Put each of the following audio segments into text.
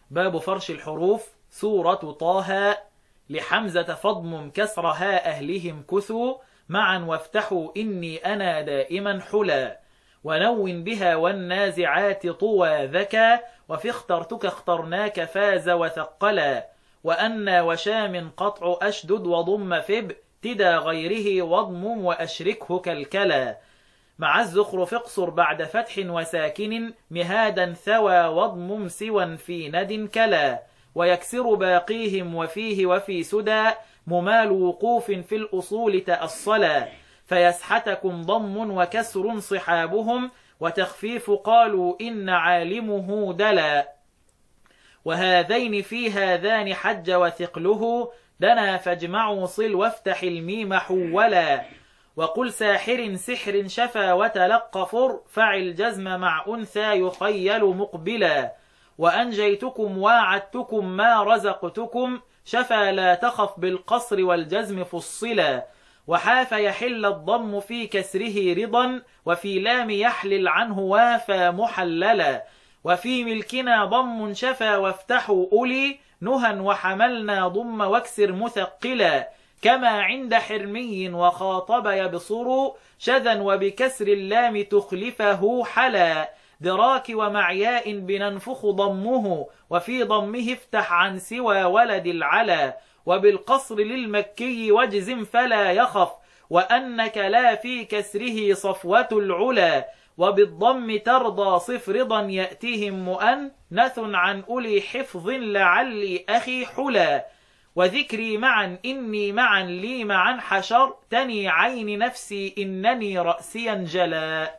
باب فرش الحروف سورة طه لحمزة فضم كسرها أهلهم كثوا معا وافتحوا إني أنا دائما حلا ونون بها والنازعات طوى ذكى وفي اخترتك اخترناك فاز وثقلا وأنا وشام قطع أشدد وضم فب تدى غيره واضمم وأشركه كالكلا مع الزخرف اقصر بعد فتح وساكن مهادا ثوى واضمم سوى في ند كلا ويكسر باقيهم وفيه وفي سدى ممال وقوف في الأصول تأصلا فيسحتكم ضم وكسر صحابهم وتخفيف قالوا إن عالمه دلا وهذين في هذان حج وثقله دنا فاجمعوا صل وافتح الميم حولا وقل ساحر سحر شفى وتلق فر فعل جزم مع أنثى يخيل مقبلا وأنجيتكم واعدتكم ما رزقتكم شفى لا تخف بالقصر والجزم فصلا وحاف يحل الضم في كسره رضا وفي لام يحلل عنه وافى محللا وفي ملكنا ضم شفى وافتحوا أولي نهى وحملنا ضم واكسر مثقلا كما عند حرمي وخاطب يبصر شذا وبكسر اللام تخلفه حلا دراك ومعياء بننفخ ضمه وفي ضمه افتح عن سوى ولد العلا وبالقصر للمكي واجزم فلا يخف وأنك لا في كسره صفوة العلا وبالضم ترضى صف رضا يأتيهم مؤنث عن أولي حفظ لعلي أخي حلا وذكري معا إني معا لي معا حشرتني عين نفسي إنني رأسيا جلا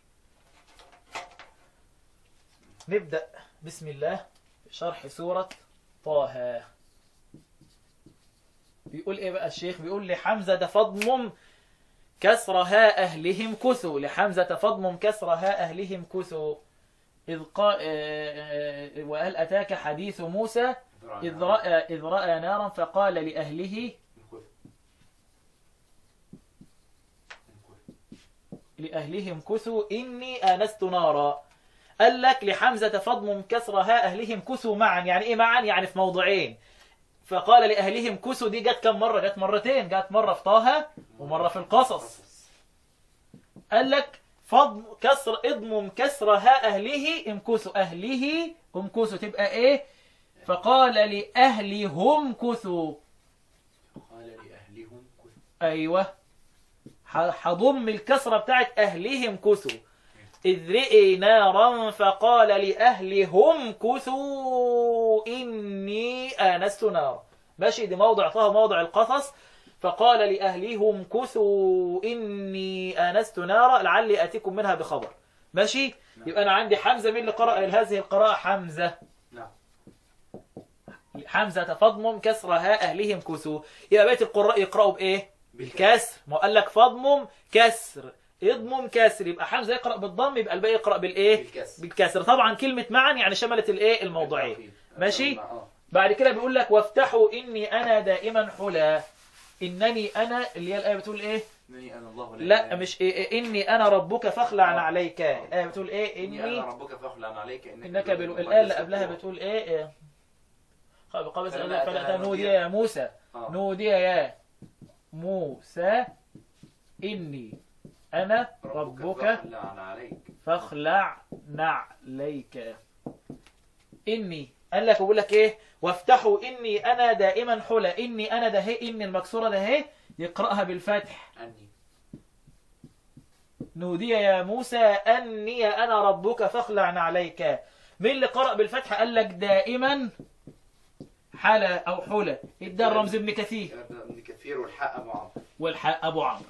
نبدأ بسم الله شرح سورة طه بيقول ايه بقى الشيخ بيقول لحمزة فضمم كسرها أهلهم كثوا لحمزة فضمم كسرها أهلهم كثوا إذ قا... وهل أتاك حديث موسى إذ رأى, إذ رأى نارا فقال لأهله لأهلهم كثوا إني آنست نارا قال لك لحمزة فضم كسرها أهلهم كثوا معا يعني إيه معا يعني في موضعين فقال لأهلهم كثوا دي جت كم مرة جت مرتين جت مرة في طه ومرة في القصص قال لك فضم كسر اضمم كسرها أهله امكثوا أهله امكثوا تبقى إيه فقال لأهلهم كثوا قال لأهلهم كثوا أيوة هضم الكسرة بتاعت أهلهم كثوا إذ رئي نارا فقال لأهلهم كثوا إني آنست نارا ماشي دي موضع طه موضع القصص فقال لأهلهم كثوا إني آنست نارا لعلي آتيكم منها بخبر ماشي يبقى أنا عندي حمزة مين اللي قرأ هذه القراءة حمزة نعم حمزة فضمم كسرها أهلهم كثوا يبقى بقية القراء يقرأوا بإيه بالكسر ما قال لك فضمم كسر اضمم كسر يبقى حمزة يقرأ بالضم يبقى الباقي يقرأ بالإيه بالكسر بالكسر طبعا كلمة معا يعني شملت الإيه الموضوعين بالتأخير. ماشي آه. بعد كده بيقول لك وافتحوا إني أنا دائما حلا إنني أنا اللي هي الآية بتقول إيه إنني أنا الله لا إله مش إيه إيه إني أنا ربك فاخلع آه. عليك الآية بتقول إيه إني إني أنا ربك فاخلع عليك إنك, إنك بالوادي بال... الآية اللي المقدس قبلها طوى. بتقول إيه إيه قبل قبل فلما فلا أتاها نودي نودي. يا موسى آه. نودي يا موسى إني أنا ربك فاخلع عليك فاخلع نعليك إني قال لك بيقول لك إيه وافتحوا إني أنا دائما حلا إني أنا ده هي إن المكسورة ده هي يقرأها بالفتح أني نودي يا موسى أني أنا ربك فاخلع نعليك مين اللي قرأ بالفتح قال لك دائما حلا أو حلا ادى الرمز ابن كثير ابن كثير والحق أبو عمرو والحق أبو عمرو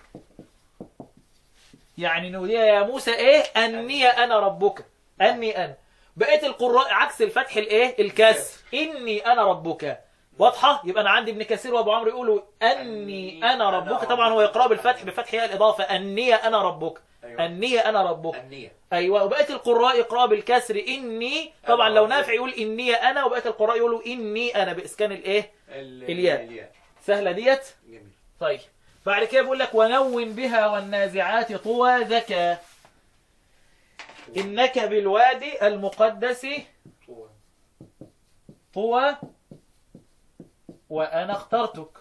يعني نودي يا موسى إيه أني أنا ربك أني أنا بقية القراء عكس الفتح الإيه الكسر إني أنا ربك واضحة يبقى أنا عندي ابن كثير وأبو عمرو يقولوا أني أنا ربك طبعا هو يقرأ بالفتح بفتح هي الإضافة أني أنا ربك أيوة. أني أنا ربك النية ايوه وبقيه القراء يقرأ بالكسر اني طبعا لو نافع يقول اني انا وبقيه القراء يقولوا اني انا باسكان الايه ال- الياء. الياء سهله ديت جميل طيب بعد كده بيقول لك ونون بها والنازعات طوى ذكى انك بالوادي المقدس طوى طوى وأنا اخترتك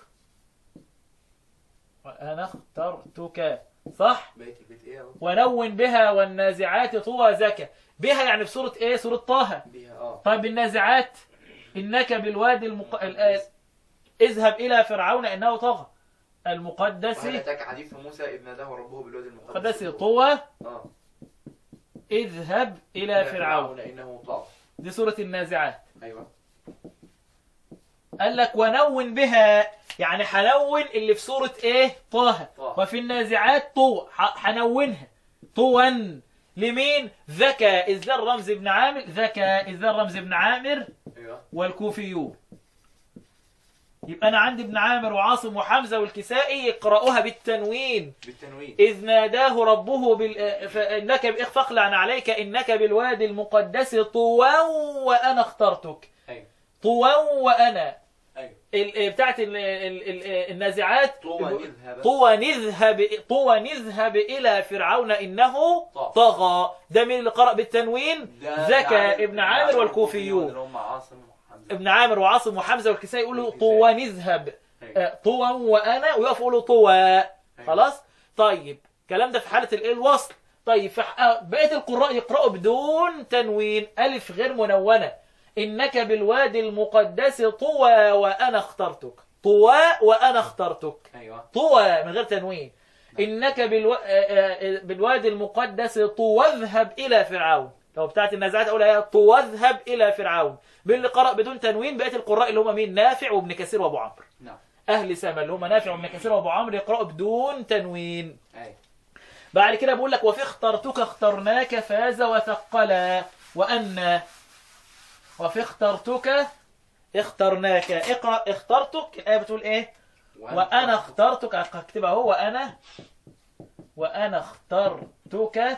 وأنا اخترتك صح بيت البيت ايه اهو ونون بها والنازعات طوى زكا بها يعني في سورة ايه سورة طه بيها اه طيب النازعات إنك بالوادي المق... ال- اذهب إلى فرعون إنه طغى المقدس وهل اتاك حديث موسى اذ ناداه ربه بالوادي المقدس المقدس طوى اه اذهب إلى فرعون انه طاغ دي سورة النازعات ايوه قال لك ونون بها يعني حنون اللي في سورة ايه طه طه. وفي النازعات طوى ح- حنونها طوا لمين ذكى إذ ذا الرمز ابن عامر ذكى إذ ذا الرمز ابن عامر ايوه والكوفيون يبقى أنا عندي ابن عامر وعاصم وحمزة والكسائي يقرأوها بالتنوين بالتنوين إذ ناداه ربه بال... فإنك فاخلع عليك إنك بالوادي المقدس طوا وأنا اخترتك ايوه طوا وأنا ايوه ال... بتاعت ال... ال... ال... النازعات طوى نذهب طوى نذهب طوى نذهب إلى فرعون إنه طغى. طغى ده من اللي قرأ بالتنوين ده ذكى ابن عامر والكوفيون اللي هم عاصم وحمزه ابن عامر وعاصم وحمزة والكسائي يقولوا والكسائي. طوى نذهب أيوة. آه، طوى وأنا ويقف يقولوا طوى خلاص طيب الكلام ده في حالة الايه الوصل طيب في ح- آه، بقية القراء يقرأوا بدون تنوين ألف غير منونة إنك بالوادي المقدس طوى وأنا اخترتك طوى وأنا اخترتك ايوه طوى من غير تنوين إنك بالو... آه، آه، بالوادي المقدس طوى اذهب إلى فرعون لو بتاعت النازعات أقول هي طوى اذهب إلى فرعون باللي قرأ بدون تنوين بقية القراء اللي هم مين نافع وابن كثير وأبو عمرو نعم أهل سما اللي هم نافع وابن كثير وأبو عمرو يقرأوا بدون تنوين ايوه بعد كده بقول لك وفي اخترتك اخترناك فاز وثقلا وأن وفي اخترتك اخترناك اقرأ اخترتك الآية بتقول ايه وأنا اخترتك اكتبها هو وأنا وأنا اخترتك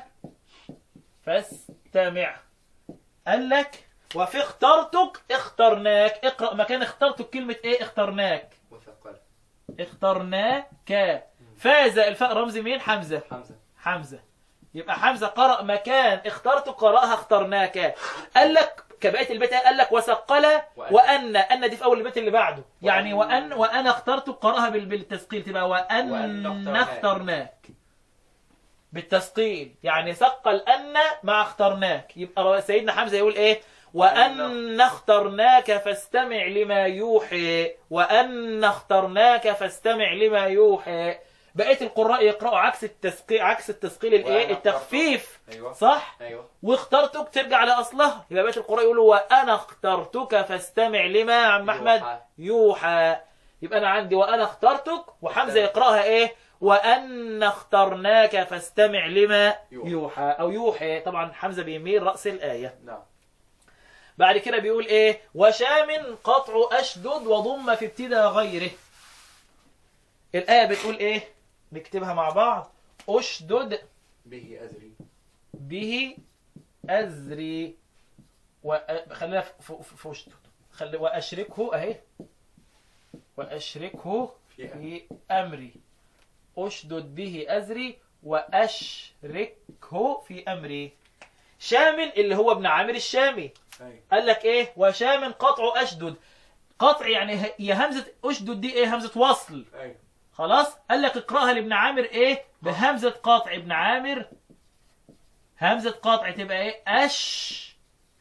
فاستمع قال لك وفي اخترتك اخترناك اقرأ مكان اخترتك كلمة ايه اخترناك وثقل اخترناك فاز الفاء رمز مين حمزة حمزه حمزة يبقى حمزة قرأ مكان اخترته قرأها اخترناك قال لك كبقية البيت قال لك وثقل وأن أن دي في أول البيت اللي بعده يعني وأن وأنا اخترت قرأها بال- بالتثقيل تبقى وأن وأن اخترناك. اخترناك بالتثقيل يعني ثقل أن مع اخترناك يبقى سيدنا حمزة يقول إيه وأن اخترناك فاستمع لما يوحي وأن اخترناك فاستمع لما يوحي بقية القراء يقرأوا عكس التثقيل عكس التثقيل الايه وأنا التخفيف ايوه صح ايوه واخترتك ترجع لاصلها يبقى بقيه القراء يقولوا وانا اخترتك فاستمع لما يا عم احمد يوحى. يوحى يبقى انا عندي وانا اخترتك وحمزه يقراها ايه وان اخترناك فاستمع لما يوحى. يوحى او يوحي طبعا حمزه بيميل راس الايه نعم بعد كده بيقول ايه وشام قطع اشدد وضم في ابتدى غيره الايه بتقول ايه نكتبها مع بعض اشدد به ازري به أزري و... خلينا في في- في وشته خلي وأشركه أهي وأشركه في في أمري أشدد به أزري وأشركه في أمري شام اللي هو ابن عامر الشامي ايوه قال لك إيه وشام قطع أشدد قطع يعني ه- هي همزة أشدد دي إيه همزة وصل ايوه خلاص قال لك اقراها لابن عامر ايه بهمزه قاطع ابن عامر همزه قاطع تبقى ايه اش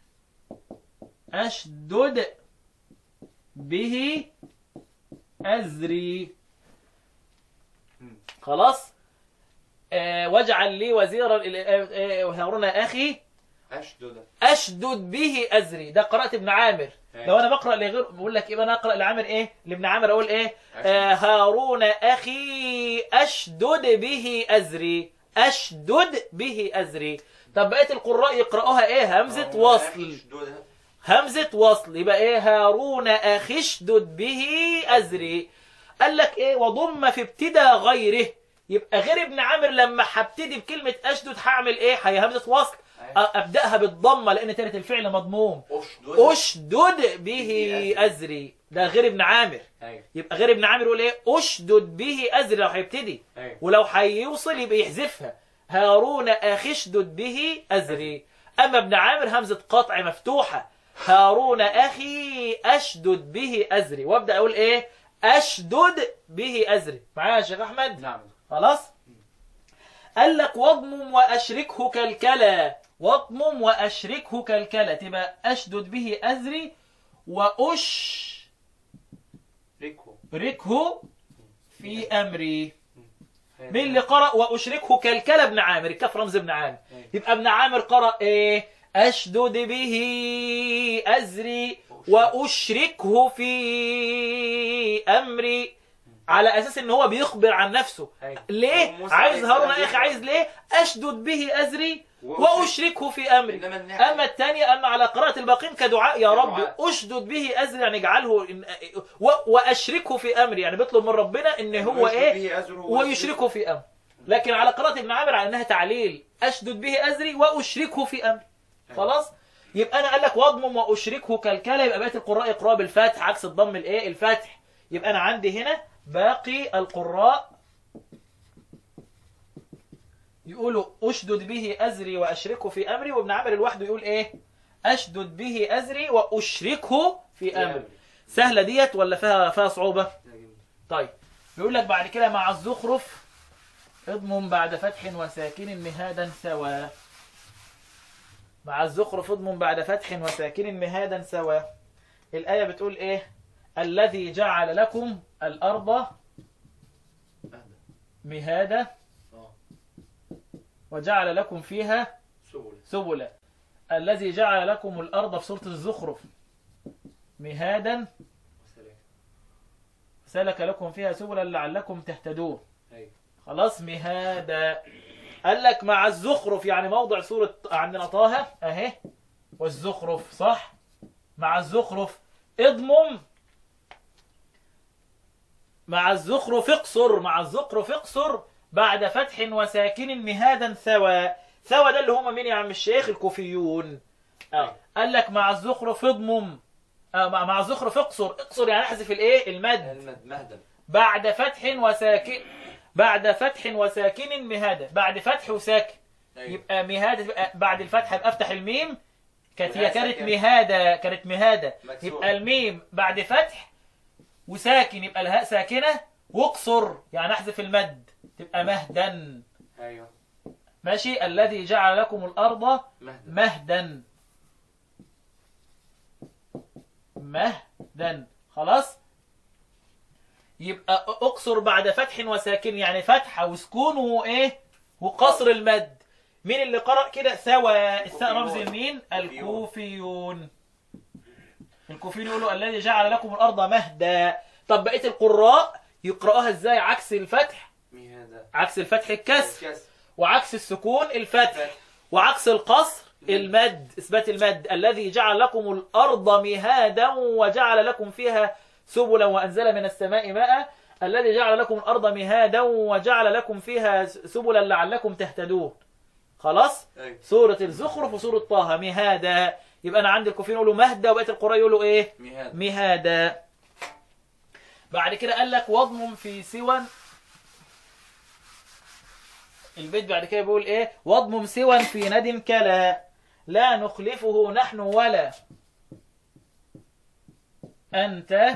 اشدد به ازري مم. خلاص آه واجعل لي وزيرا آه، آه، هارون اخي اشدد اشدد به ازري ده قرات ابن عامر أيوة. لو انا بقرا لغير بقول لك ايه انا اقرا لعامر ايه لابن عامر اقول ايه أشدد. آه هارون اخي اشدد به ازري اشدد به ازري طب بقيه القراء يقراوها ايه همزه وصل اشدد همزه وصل يبقى ايه هارون اخي اشدد به ازري قال لك ايه وضم في ابتدى غيره يبقى غير ابن عامر لما هبتدي بكلمه اشدد هعمل ايه هي همزه وصل أيوة. أ- ابداها بالضمه لان تالت الفعل مضموم اشدد اشدد به ازري ده غير ابن عامر ايوه يبقى غير ابن عامر يقول ايه اشدد به ازري لو هيبتدي ايوه ولو هيوصل يبقى يحذفها هارون اخي اشدد به ازري اما ابن عامر همزه قطع مفتوحه هارون اخي أشدد به أزري وابدأ أقول إيه أشدد به أزري معايا يا شيخ أحمد نعم خلاص قال لك واضمم واشركه كالكلا واضمم واشركه كالكلا تبقى اشدد به ازري واشركه ركه في امري مين اللي قرأ واشركه كالكلا ابن عامر الكاف رمز ابن عامر يبقى ابن عامر قرأ ايه اشدد به ازري واشركه في امري على اساس ان هو بيخبر عن نفسه أيوة. ليه موسى عايز عليه هارون السلام يا اخي عايز ليه اشدد به ازري وأشرك- واشركه في امري إنما الناحية اما الثانيه اما على قراءه الباقين كدعاء يا رب كدعاء. اشدد به ازري يعني اجعله إن- و- واشركه في امري يعني بيطلب من ربنا ان هو ويشرك ايه به أزره ويشركه في امر لكن على قراءه ابن عامر على انها تعليل اشدد به ازري واشركه في امري خلاص يبقى انا قال لك واضمم واشركه كالكلا يبقى بقيه القراء يقرأ بالفتح عكس الضم الايه الفتح يبقى انا عندي هنا باقي القراء يقولوا اشدد به ازري واشركه في امري وابن عامر لوحده يقول ايه اشدد به ازري واشركه في امري سهله ديت ولا فيها فيها صعوبه طيب بيقول لك بعد كده مع الزخرف اضمم بعد فتح وساكن مهادا سوا مع الزخرف اضمم بعد فتح وساكن مهادا سوا الآية بتقول ايه الذي جعل لكم الأرض مهادا وجعل لكم فيها سهولة سبلا الذي جعل لكم الأرض في سورة الزخرف مهادا وسلام سلك لكم فيها سبلا لعلكم تهتدون أيوة خلاص مهادا قال لك مع الزخرف يعني موضع سورة عندنا طه اهي والزخرف صح مع الزخرف اضمم مع الزخرف اقصر مع الزخرف اقصر بعد فتح وساكن مهادا ثوى ثوى ده اللي هم مين يا عم الشيخ الكوفيون اه قال لك مع الزخرف اضمم آه مع مع الزخرف اقصر اقصر يعني احذف الايه المد المد مهدا بعد فتح وساكن بعد فتح وساكن مهادة بعد فتح وساكن أيوة يبقى مهادة يبقى بعد الفتح يبقى افتح الميم كانت هي وهي كانت ساكن. مهادة كانت مهادة مكسورة. يبقى الميم بعد فتح وساكن يبقى الهاء ساكنة واقصر يعني احذف المد تبقى مهدا أيوة ماشي الذي جعل لكم الأرض مهدا مهدا مهدا خلاص يبقى اقصر بعد فتح وساكن يعني فتحة وسكون وايه وقصر المد مين اللي قرأ كده ثوى الثاء رمز المين الكوفيون الكوفيون يقولوا الذي جعل لكم الأرض مهدا طب بقية القراء يقرأوها ازاي عكس الفتح مهدا عكس الفتح الكسر الكسر وعكس السكون الفتح وعكس القصر المد اثبات المد الذي جعل لكم الارض مهادا وجعل لكم فيها سبلا وانزل من السماء ماء الذي جعل لكم الارض مهادا وجعل لكم فيها سبلا لعلكم تهتدون خلاص أيوة سورة الزخرف وسورة طه مهادا يبقى انا عندي الكوفيين يقولوا مهدا وبقيه القراء يقولوا ايه مهدا مهادا بعد كده قال لك واضمم في سوى البيت بعد كده بيقول ايه واضمم سوى في ند كلا لا نخلفه نحن ولا أنت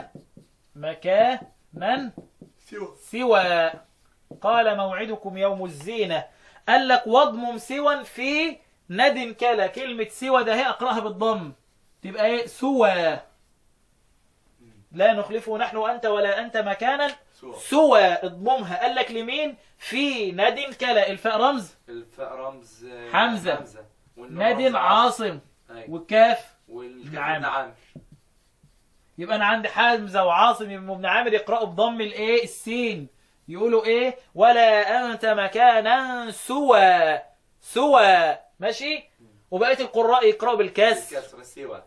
مكانا سوى سوى قال موعدكم يوم الزينة قال لك واضمم سوى في ند كلا كلمة سوى ده هي أقرأها بالضم تبقى ايه سوى لا نخلفه نحن وأنت ولا أنت مكانا سوى سوى اضممها قال لك لمين في ند كلا الفاء رمز الفاء رمز آه، حمزة. حمزة والنون ند رمز عاصم أيوة والكاف والكاف نعم. ابن عامر يبقى انا عندي حمزه وعاصم يبقى ابن عامر يقراوا بضم الايه السين يقولوا ايه ولا انت مكانا سوى سوى ماشي وبقيه القراء يقراوا بالكسر الكسر سوى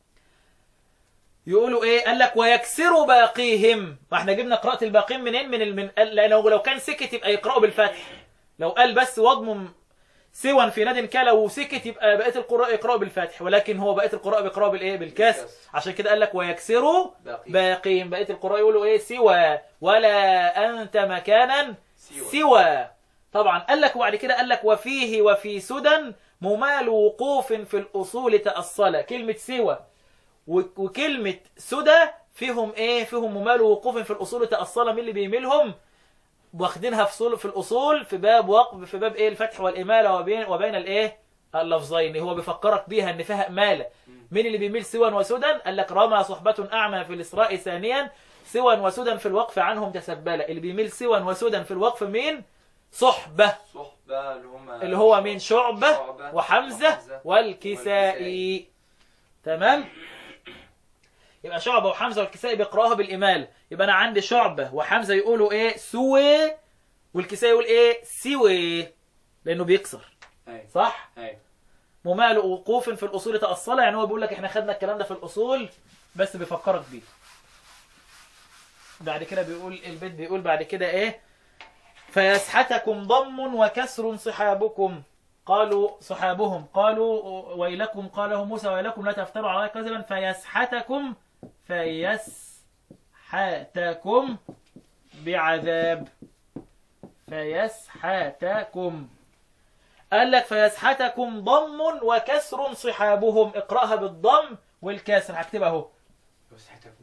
يقولوا ايه قال لك ويكسروا باقيهم ما احنا جبنا قراءه الباقين منين من المن... لانه لو كان سكت يبقى يقراوا بالفتح لو قال بس واضمم سوى في ناد كلا وسكت يبقى بقيه القراء يقراوا بالفتح ولكن هو بقيه القراء بيقراوا بالايه بالكسر بالكسر. عشان كده قال لك ويكسروا باقي باقين بقيه القراء يقولوا ايه سوى ولا انت مكانا سوى سوى طبعا قال لك وبعد كده قال لك وفيه وفي سدى ممال وقوف في الاصول تاصل كلمه سوى و- وكلمة سدى فيهم ايه فيهم ممال ووقوف في الاصول تأصلا مين اللي بيميلهم واخدينها في صول في الاصول في باب وقف في باب ايه الفتح والاماله وبين وبين الايه اللفظين هو بيفكرك بيها ان فيها اماله مين اللي بيميل سوى وسدى قال لك رمى صحبة اعمى في الاسراء ثانيا سوى وسدى في الوقف عنهم تسبلا اللي بيميل سوى وسدى في الوقف مين صحبة صحبة اللي هم اللي هو مين شعبة شعبة وحمزة وحمزة والكسائي تمام يبقى شعبة وحمزة والكسائي بيقراها بالإمال يبقى أنا عندي شعبة وحمزة يقولوا إيه سوي والكسائي يقول إيه سوي لأنه بيكسر أي صح أي ممال وقوف في الأصول تأصلا يعني هو بيقول لك إحنا خدنا الكلام ده في الأصول بس بيفكرك بيه بعد كده بيقول البيت بيقول بعد كده إيه فيسحتكم ضم وكسر صحابكم قالوا صحابهم قالوا ويلكم قاله موسى ويلكم لا تفتروا على الله كذبا فيسحتكم فيسحتكم بعذاب فيسحتكم قال لك فيسحتكم ضم وكسر صحابهم اقرأها بالضم والكسر هكتبها اهو يسحتكم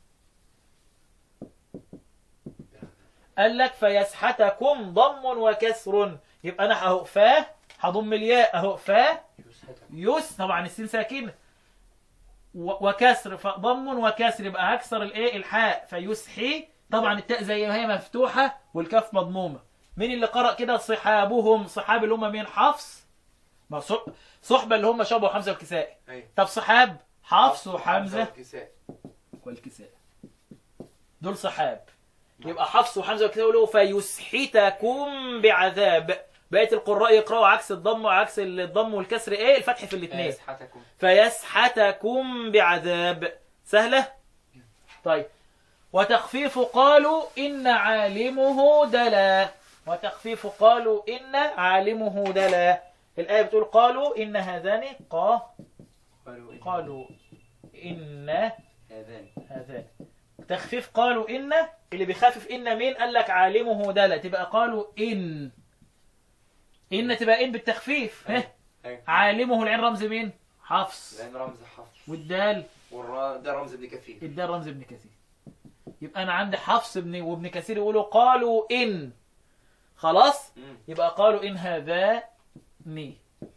قال لك فيسحتكم ضم وكسر يبقى انا اهو فا هضم الياء اهو فا يسحتكم يس طبعا السين ساكنه و- وكسر فضم وكسر يبقى هكسر الايه الحاء فيسحي طبعا التاء زي ما هي مفتوحه والكاف مضمومه مين اللي قرأ كده صحابهم صحاب اللي هم مين حفص ما ص- صحبه اللي هم شعبه وحمزه والكسائي أي طب صحاب حفص وحمزه والكساء. والكساء دول صحاب يبقى حفص وحمزه والكساء يقولوا فيسحتكم بعذاب بقيه القراء يقراوا عكس الضم وعكس الضم والكسر ايه الفتح في الاثنين يسحتكم فيسحتكم بعذاب سهلة طيب وتخفيف قالوا إن عالمه دلا وتخفيف قالوا إن عالمه دلا الآية بتقول قالوا إن هذان قا قالوا إن قالوا إن هذان هذان تخفيف قالوا إن اللي بيخفف إن مين قال لك عالمه دلا تبقى قالوا إن إن تبقى إن بالتخفيف ها أي عالمه العين رمز مين حفص لأن رمز حفص والدال والراء ده رمز ابن كثير الدال رمز ابن كثير يبقى انا عندي حفص ابن وابن كثير يقولوا قالوا ان خلاص مم. يبقى قالوا ان هذاني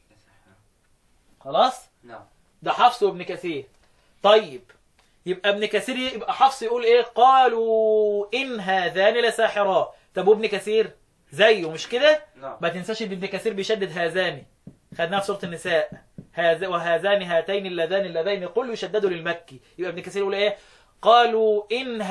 خلاص نعم ده حفص وابن كثير طيب يبقى ابن كثير يبقى حفص يقول ايه قالوا ان هذان لساحران طب وابن كثير زيه مش كده نعم ما تنساش ان ابن كثير بيشدد هذان خدناها في سوره النساء هذا وهذان هاتين اللذان اللذين قل يشددوا للمكي يبقى ابن كثير يقول ايه قالوا ان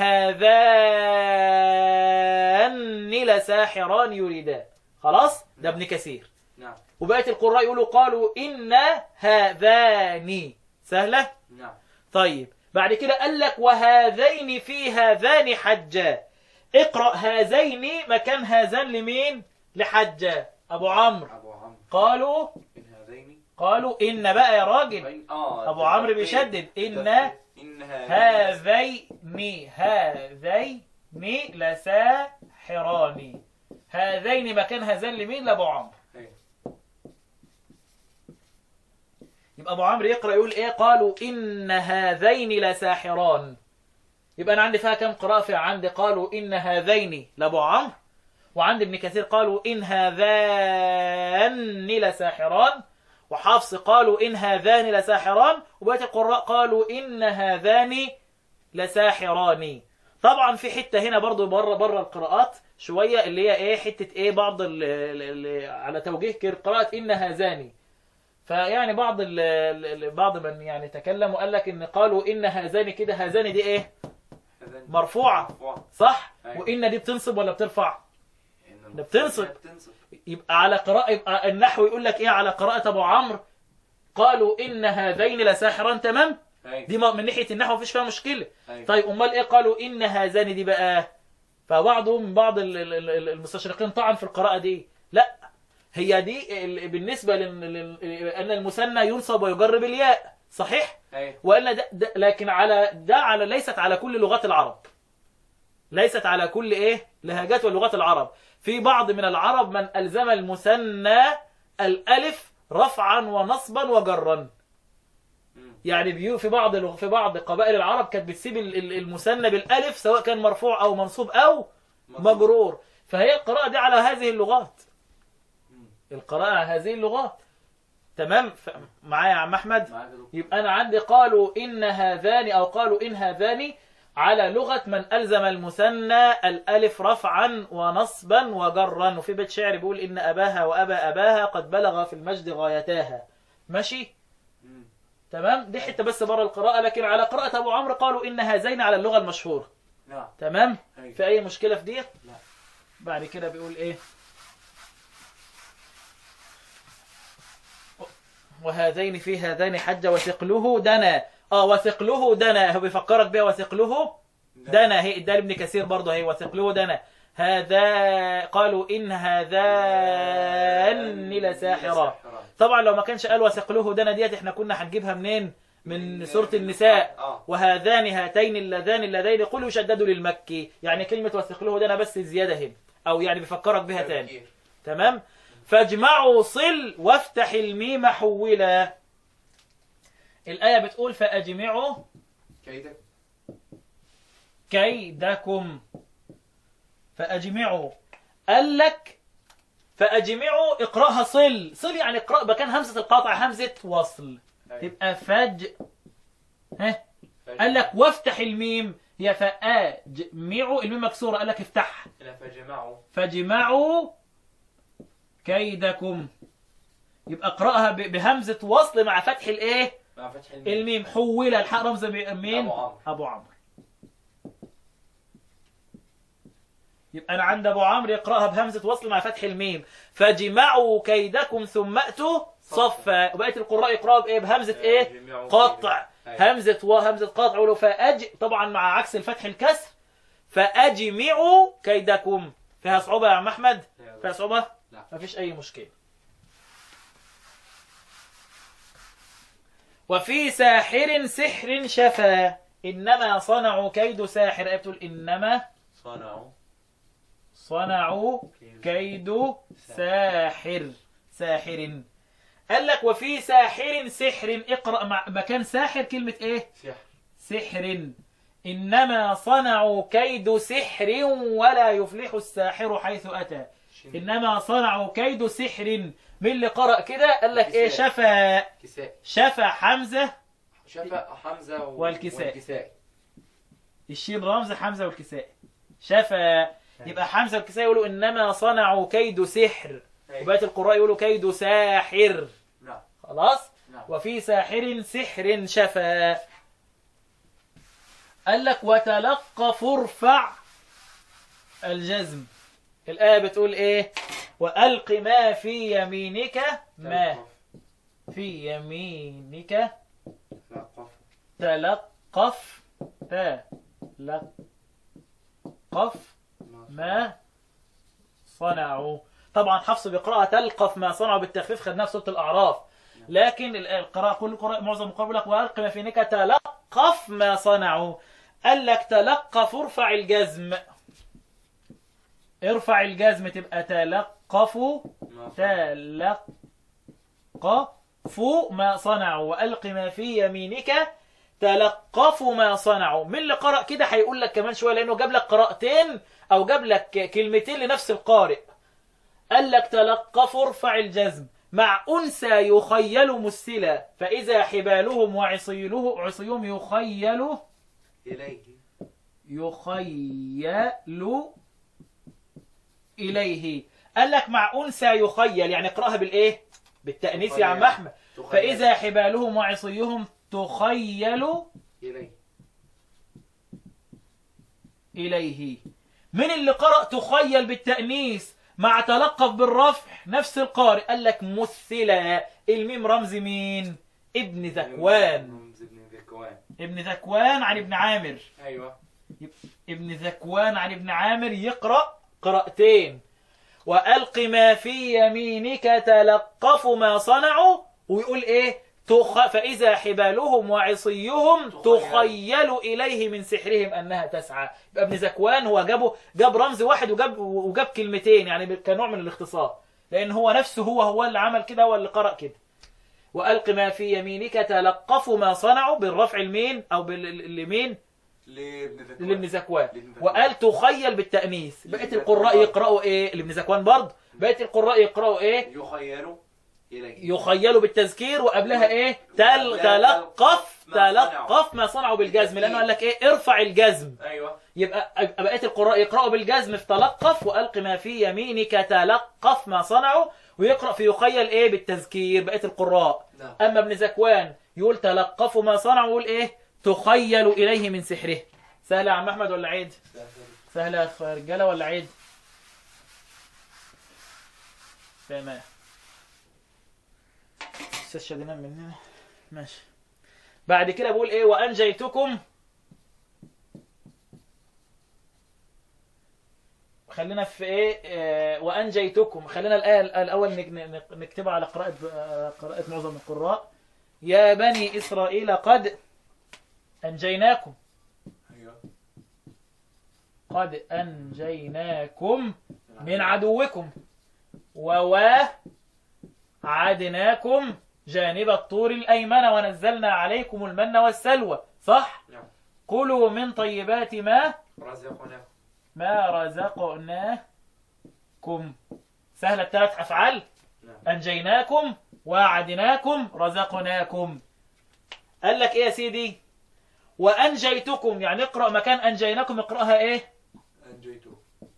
هذان لساحران يريدان خلاص ده ابن كثير نعم وبقيه القراء يقولوا قالوا ان هذان سهله نعم طيب بعد كده قال لك وهذين في هذان حجا اقرأ هذين مكان هذان لمين لحجا أبو عمرو أبو عمرو قالوا إن هذين قالوا إن بقى يا راجل بين- آه أبو عمرو ده بيشدد تفصيل. إن ده تفصيل. إن هذين هذين هذين لساحران هذين مكان هذان لمين لأبو عمرو أي. يبقى ابو عمرو يقرا يقول ايه قالوا ان هذين لساحران يبقى انا عندي فيها كم قراءه فيها عندي قالوا ان هذين لابو عمرو وعند ابن كثير قالوا ان هذان لساحران وحفص قالوا ان هذان لساحران وبقيه القراء قالوا ان هذان لساحران طبعا في حته هنا برضو بره بره القراءات شويه اللي هي ايه حته ايه بعض ال ال على توجيه قراءه ان هذان فيعني بعض ال ال- بعض من يعني تكلم وقال لك ان قالوا ان هذان كده هذان دي ايه هذان مرفوعه مرفوع صح أيوة. وان دي بتنصب ولا بترفع إن ده بتنصب. بتنصب يبقى على قراءه يبقى النحو يقول لك ايه على قراءه ابو عمرو قالوا ان هذين لساحران تمام أي. دي من ناحيه النحو مفيش فيها مشكله أي. طيب امال ايه قالوا ان هذان دي بقى فبعضهم بعض ال- ال- ال- المستشرقين طعن في القراءه دي لا هي دي ال- بالنسبه لل... لل... ان المثنى ينصب ويجر بالياء صحيح أي. والا ده, ده لكن على ده على ليست على كل لغات العرب ليست على كل ايه لهجات ولغات العرب في بعض من العرب من الزم المثنى الالف رفعا ونصبا وجرا مم. يعني بيو في بعض الغ- في بعض قبائل العرب كانت بتسيب ال- ال- المثنى بالالف سواء كان مرفوع او منصوب او مجرور فهي القراءة دي على هذه اللغات مم. القراءة على هذه اللغات تمام ف... معايا يا عم احمد معاك يا دكتور. يبقى انا عندي قالوا ان هذان او قالوا ان هذان على لغة من ألزم المثنى الألف رفعا ونصبا وجرا وفي بيت شعر بيقول إن أباها وأبا أباها قد بلغ في المجد غايتاها ماشي مم. تمام دي حتة بس بره القراءة لكن على قراءة أبو عمرو قالوا إن هذين على اللغة المشهورة نعم تمام أيوة. في أي مشكلة في ديت لا. بعد كده بيقول إيه وهذين في هذين حج وثقله دنا اه وثقله دنا هو بيفكرك بيها وثقله دنا هي ده ابن كثير برضه هي وثقله دنا هذا قالوا إن هذان لساحرة طبعا لو ما كانش قال وثقله دنا ديت احنا كنا هنجيبها منين من من- سورة النساء اه وهذان هاتين اللذان اللذين قل يشددوا للمكي يعني كلمة وثقله دنا بس زيادة هنا أو يعني بيفكرك بها تاني تفكير. تمام فاجمعوا صل وافتح الميم حولا الآية بتقول فأجمعوا كيدك كيدكم فأجمعوا قال لك فأجمعوا اقرأها صل صل يعني اقرأ مكان همزة القاطع همزة وصل أيوة. تبقى فج ها قال لك وافتح الميم هي فأجمعوا الميم مكسورة قال لك افتحها هنا فجمعوا فاجمعوا كيدكم يبقى اقرأها ب- بهمزة وصل مع فتح الايه مع فتح الميم الميم حول الحق رمز ب- مين أبو عمرو. ابو عمرو يبقى انا عند ابو عمرو يقراها بهمزه وصل مع فتح الميم فاجمعوا كيدكم ثم اتوا صفا وبقيه القراء يقراوا بايه بهمزه ايه فاجمعوا قطع كيدكم. أيوة. همزه وهمزه قطع ولو فاج طبعا مع عكس الفتح الكسر فاجمعوا كيدكم فيها صعوبه يا عم احمد أيوة. فيها صعوبه لا. مفيش اي مشكله وفي ساحر سحر شفا انما صنعوا كيد ساحر ايه بتقول انما صنعوا صنعوا كيد ساحر ساحر قال لك وفي ساحر سحر اقرا مع مكان ساحر كلمه ايه سحر سحر انما صنعوا كيد سحر ولا يفلح الساحر حيث اتى شن- انما صنعوا كيد سحر من اللي قرأ كده قال لك ايه كساء. شفا كساء شفا حمزة شفا حمزة و- والكساء. والكساء الشين رمز حمزة والكساء شفا يبقى حمزة والكساء يقولوا انما صنعوا كيد سحر أيوة. وبقية القراء يقولوا كيد ساحر نعم خلاص نعم وفي ساحر سحر شفا قال لك وتلقف ارفع الجزم الآية بتقول ايه وألق ما في يمينك ما في يمينك تلقف تلقف تلقف ما صنعوا طبعا حفص بيقرأها تلقف ما صنعوا بالتخفيف خدناها في سورة الأعراف لكن ال- القراءة كل القراء معظم القراء بيقول لك وألق ما في يمينك تلقف ما صنعوا قال لك تلقف ارفع الجزم ارفع الجزم تبقى تلقفوا تلقفوا ما صنعوا وألق ما في يمينك تلقفوا ما صنعوا من اللي قرأ كده هيقول لك كمان شوية لأنه جاب لك قراءتين أو جاب لك كلمتين لنفس القارئ قال لك تلقفوا ارفع الجزم مع أنثى يخيل مسلا فإذا حبالهم وعصيله عصيهم يخيل إليه يخيل إليه قال لك مع أنثى يخيل يعني اقرأها بالإيه بالتأنيث يا عم تخيل. أحمد تخيل. فإذا حبالهم وعصيهم تخيل إليه إليه من اللي قرأ تخيل بالتأنيث مع تلقف بالرفع نفس القارئ قال لك مثلا الميم رمز مين ابن ذكوان رمز ابن ذكوان ابن ذكوان عن ابن عامر أيوة ابن ذكوان عن ابن عامر يقرأ قراءتين وألق ما في يمينك تلقف ما صنعوا ويقول إيه تخ... فإذا حبالهم وعصيهم تخيل. تخيل إليه من سحرهم أنها تسعى يبقى ابن ذكوان هو جابه جاب رمز واحد وجاب وجاب كلمتين يعني كنوع من الاختصار لأن هو نفسه هو هو اللي عمل كده هو اللي قرأ كده وألق ما في يمينك تلقفوا ما صنعوا بالرفع المين أو باليمين لابن ذكوان لابن زكوان لابن ذكوان. وقال تخيل بالتأنيث بقية لابن القراء ذكوان. يقرأوا إيه لابن زكوان برضه بقية القراء يقرأوا إيه يخيل إليه يخيلوا بالتذكير وقبلها ايه تل لا تلقف ما صنعوا. تلقف ما صنعوا بالجزم لانه قال لك ايه ارفع الجزم أيوة يبقى يبقى بقيه القراء يقراوا بالجزم في تلقف والق ما في يمينك تلقف ما صنعوا ويقرا في يخيل ايه بالتذكير بقيه القراء نعم اما ابن زكوان يقول تلقفوا ما صنعوا ويقول ايه تخيل اليه من سحره سهله يا عم احمد ولا عيد سهله يا رجاله ولا عيد تمام استاذ شادينا مننا ماشي بعد كده بقول ايه وانجيتكم خلينا في ايه آه وانجيتكم خلينا الايه الاول نك- نك- نكتبها على قراءه آه، قراءه معظم القراء يا بني اسرائيل قد انجيناكم أيوة قد انجيناكم من عدوكم وواعدناكم جانب الطور الأيمن ونزلنا عليكم المن والسلوى صح؟ نعم كلوا من طيبات ما رزقناكم ما رزقناكم سهلة الثلاث أفعال نعم أنجيناكم وعدناكم رزقناكم قال لك إيه يا سيدي وأنجيتكم يعني اقرأ مكان أنجيناكم اقرأها إيه أنجيته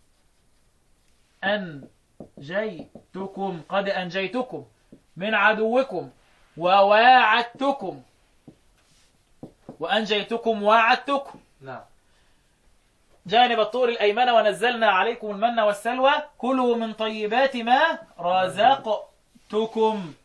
أنجيتكم قد أنجيتكم من عدوكم وواعدتكم وأنجيتكم وعدتكم نعم جانب الطور الأيمن ونزلنا عليكم المن والسلوى كلوا من طيبات ما رزقتكم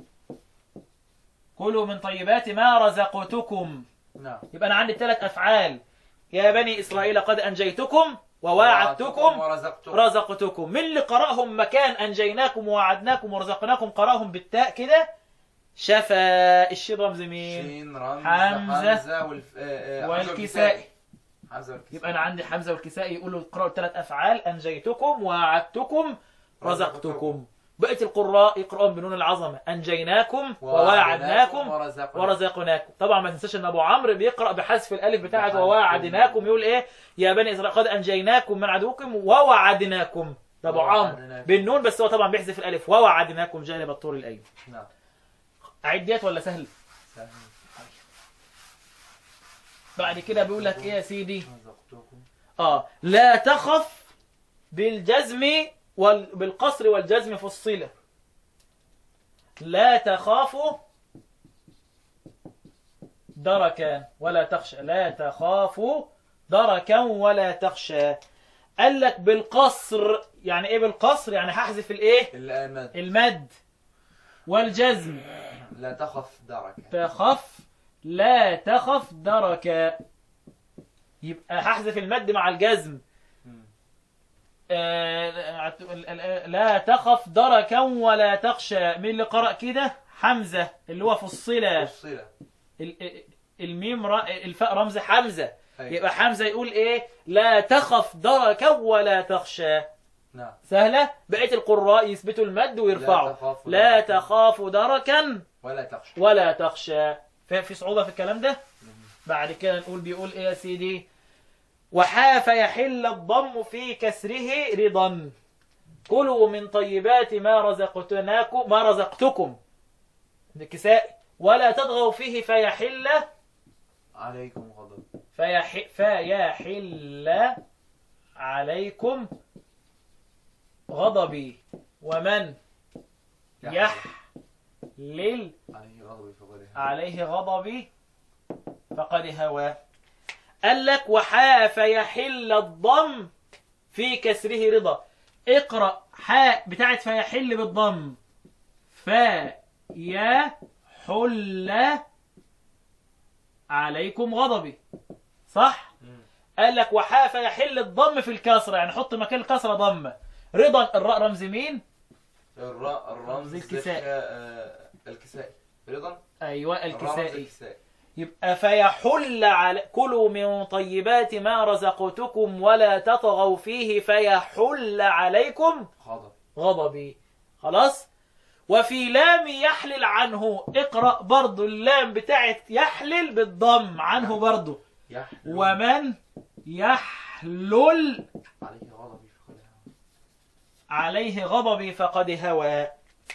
كلوا من طيبات ما رزقتكم نعم يبقى أنا عندي ثلاث أفعال يا بني إسرائيل قد أنجيتكم وواعدتكم ورزقتكم رزقتكم من اللي قرأهم مكان أنجيناكم ووعدناكم ورزقناكم قرأهم بالتاء كده شفا الشين رمز مين شين رمز حمزة حمزة والف... آه، آه، والكسائي حمزة والكسائي يبقى أنا عندي حمزة والكسائي يقولوا قرأوا ثلاث أفعال أنجيتكم ووعدتكم رزقتكم بقية القراء يقرؤون بنون العظمة أنجيناكم وواعدناكم ورزقناكم ورزقناكم طبعا ما تنساش ان ابو عمرو بيقرا بحذف الالف بتاعت بحذف وواعدناكم يقول ايه يا بني اسرائيل قد انجيناكم من عدوكم ووعدناكم ده ابو عمرو ووعدناكم. بالنون بس هو طبعا بيحذف الالف ووعدناكم جانب الطور الايمن نعم اعد ديت ولا سهل سهل. بعد كده بيقول لك ايه يا سيدي رزقتكم اه لا تخف بالجزم وال... بالقصر والجزم في الصله لا تخافوا دركا ولا تخشى لا تخافوا دركا ولا تخشى قال لك بالقصر يعني ايه بالقصر يعني هحذف الايه الآمن المد والجزم لا تخف دركا تخف لا تخف دركا يبقى هحذف المد مع الجزم مم. آه، لا تخف دركا ولا تخشى مين اللي قرأ كده حمزة اللي هو في الصلة الصلة ال- الميم ر- الفاء رمز حمزة أيوة. يبقى حمزة يقول ايه لا تخف دركا ولا تخشى نعم سهلة بقية القراء يثبتوا المد ويرفعوا تخاف لا دركاً. تخاف دركا ولا تخشى ولا تخشى في في صعوبة في الكلام ده بعد كده نقول بيقول ايه يا سيدي وحاف يحل الضم في كسره رضا كلوا من طيبات ما رزقتناكم ما رزقتكم الكساء ولا تطغوا فيه فيحل عليكم غضب فيح فيحل عليكم غضبي ومن يحلل عليه غضب فقد عليه غضبي فقد هوى قال لك وحاف يحل الضم في كسره رضا اقرأ حاء بتاعت فيحل بالضم فيحل عليكم غضبي صح مم. قال لك وحاف يحل الضم في الكسرة يعني حط مكان الكسرة ضمة رضا الراء رمز مين الراء الرمز زي الكسائي. آه، الكسائي رضا ايوه الرمز الكسائي الكسائي يبقى فيحل على كلوا من طيبات ما رزقتكم ولا تطغوا فيه فيحل عليكم غضب غضبي خلاص وفي لام يحلل عنه اقرأ برضو اللام بتاعت يحلل بالضم عنه برضو يحلل ومن يحلل عليه غضبي فقد عليه غضبي فقد هوى